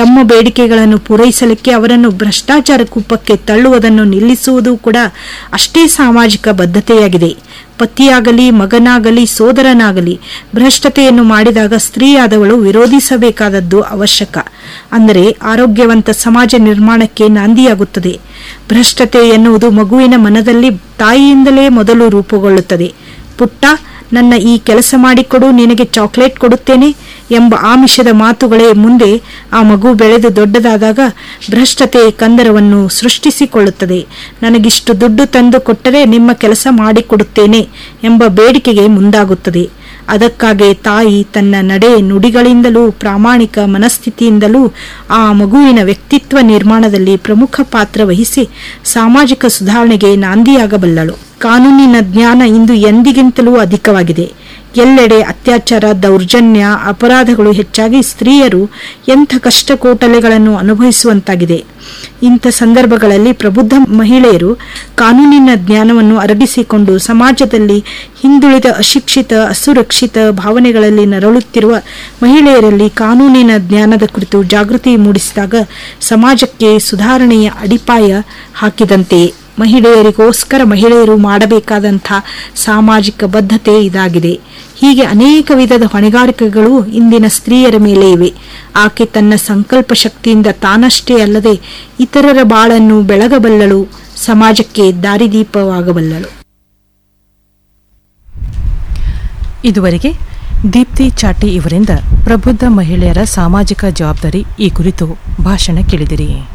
ತಮ್ಮ ಬೇಡಿಕೆಗಳನ್ನು ಪೂರೈಸಲಿಕ್ಕೆ ಅವರನ್ನು ಭ್ರಷ್ಟಾಚಾರ ಕೂಪಕ್ಕೆ ತಳ್ಳುವುದನ್ನು ನಿಲ್ಲಿಸುವುದು ಕೂಡ ಅಷ್ಟೇ ಸಾಮಾಜಿಕ ಬದ್ಧತೆಯಾಗಿದೆ ಪತಿಯಾಗಲಿ ಮಗನಾಗಲಿ ಸೋದರನಾಗಲಿ ಭ್ರಷ್ಟತೆಯನ್ನು ಮಾಡಿದಾಗ ಸ್ತ್ರೀಯಾದವಳು ವಿರೋಧಿಸಬೇಕಾದದ್ದು ಅವಶ್ಯಕ ಅಂದರೆ ಆರೋಗ್ಯವಂತ ಸಮಾಜ ನಿರ್ಮಾಣಕ್ಕೆ ನಾಂದಿಯಾಗುತ್ತದೆ ಭ್ರಷ್ಟತೆ ಎನ್ನುವುದು ಮಗುವಿನ ಮನದಲ್ಲಿ ತಾಯಿಯಿಂದಲೇ ಮೊದಲು ರೂಪುಗೊಳ್ಳುತ್ತದೆ ಪುಟ್ಟ ನನ್ನ ಈ ಕೆಲಸ ಮಾಡಿಕೊಡು ನಿನಗೆ ಚಾಕ್ಲೇಟ್ ಕೊಡುತ್ತೇನೆ ಎಂಬ ಆಮಿಷದ ಮಾತುಗಳೇ ಮುಂದೆ ಆ ಮಗು ಬೆಳೆದು ದೊಡ್ಡದಾದಾಗ ಭ್ರಷ್ಟತೆ ಕಂದರವನ್ನು ಸೃಷ್ಟಿಸಿಕೊಳ್ಳುತ್ತದೆ ನನಗಿಷ್ಟು ದುಡ್ಡು ತಂದು ಕೊಟ್ಟರೆ ನಿಮ್ಮ ಕೆಲಸ ಮಾಡಿಕೊಡುತ್ತೇನೆ ಎಂಬ ಬೇಡಿಕೆಗೆ ಮುಂದಾಗುತ್ತದೆ ಅದಕ್ಕಾಗಿ ತಾಯಿ ತನ್ನ ನಡೆ ನುಡಿಗಳಿಂದಲೂ ಪ್ರಾಮಾಣಿಕ ಮನಸ್ಥಿತಿಯಿಂದಲೂ ಆ ಮಗುವಿನ ವ್ಯಕ್ತಿತ್ವ ನಿರ್ಮಾಣದಲ್ಲಿ ಪ್ರಮುಖ ಪಾತ್ರ ವಹಿಸಿ ಸಾಮಾಜಿಕ ಸುಧಾರಣೆಗೆ ನಾಂದಿಯಾಗಬಲ್ಲಳು ಕಾನೂನಿನ ಜ್ಞಾನ ಇಂದು ಎಂದಿಗಿಂತಲೂ ಅಧಿಕವಾಗಿದೆ ಎಲ್ಲೆಡೆ ಅತ್ಯಾಚಾರ ದೌರ್ಜನ್ಯ ಅಪರಾಧಗಳು ಹೆಚ್ಚಾಗಿ ಸ್ತ್ರೀಯರು ಎಂಥ ಕಷ್ಟ ಕೋಟಲೆಗಳನ್ನು ಅನುಭವಿಸುವಂತಾಗಿದೆ ಇಂಥ ಸಂದರ್ಭಗಳಲ್ಲಿ ಪ್ರಬುದ್ಧ ಮಹಿಳೆಯರು ಕಾನೂನಿನ ಜ್ಞಾನವನ್ನು ಅರಗಿಸಿಕೊಂಡು ಸಮಾಜದಲ್ಲಿ ಹಿಂದುಳಿದ ಅಶಿಕ್ಷಿತ ಅಸುರಕ್ಷಿತ ಭಾವನೆಗಳಲ್ಲಿ ನರಳುತ್ತಿರುವ ಮಹಿಳೆಯರಲ್ಲಿ ಕಾನೂನಿನ ಜ್ಞಾನದ ಕುರಿತು ಜಾಗೃತಿ ಮೂಡಿಸಿದಾಗ ಸಮಾಜಕ್ಕೆ ಸುಧಾರಣೆಯ ಅಡಿಪಾಯ ಹಾಕಿದಂತೆಯೇ ಮಹಿಳೆಯರಿಗೋಸ್ಕರ ಮಹಿಳೆಯರು ಮಾಡಬೇಕಾದಂಥ ಸಾಮಾಜಿಕ ಬದ್ಧತೆ ಇದಾಗಿದೆ ಹೀಗೆ ಅನೇಕ ವಿಧದ ಹೊಣೆಗಾರಿಕೆಗಳು ಇಂದಿನ ಸ್ತ್ರೀಯರ ಮೇಲೆ ಇವೆ ಆಕೆ ತನ್ನ ಸಂಕಲ್ಪ ಶಕ್ತಿಯಿಂದ ತಾನಷ್ಟೇ ಅಲ್ಲದೆ ಇತರರ ಬಾಳನ್ನು ಬೆಳಗಬಲ್ಲಳು ಸಮಾಜಕ್ಕೆ ದಾರಿದೀಪವಾಗಬಲ್ಲಳು ಇದುವರೆಗೆ ದೀಪ್ತಿ ಚಾಟಿ ಇವರಿಂದ ಪ್ರಬುದ್ಧ ಮಹಿಳೆಯರ ಸಾಮಾಜಿಕ ಜವಾಬ್ದಾರಿ ಈ ಕುರಿತು ಭಾಷಣ ಕೇಳಿದಿರಿ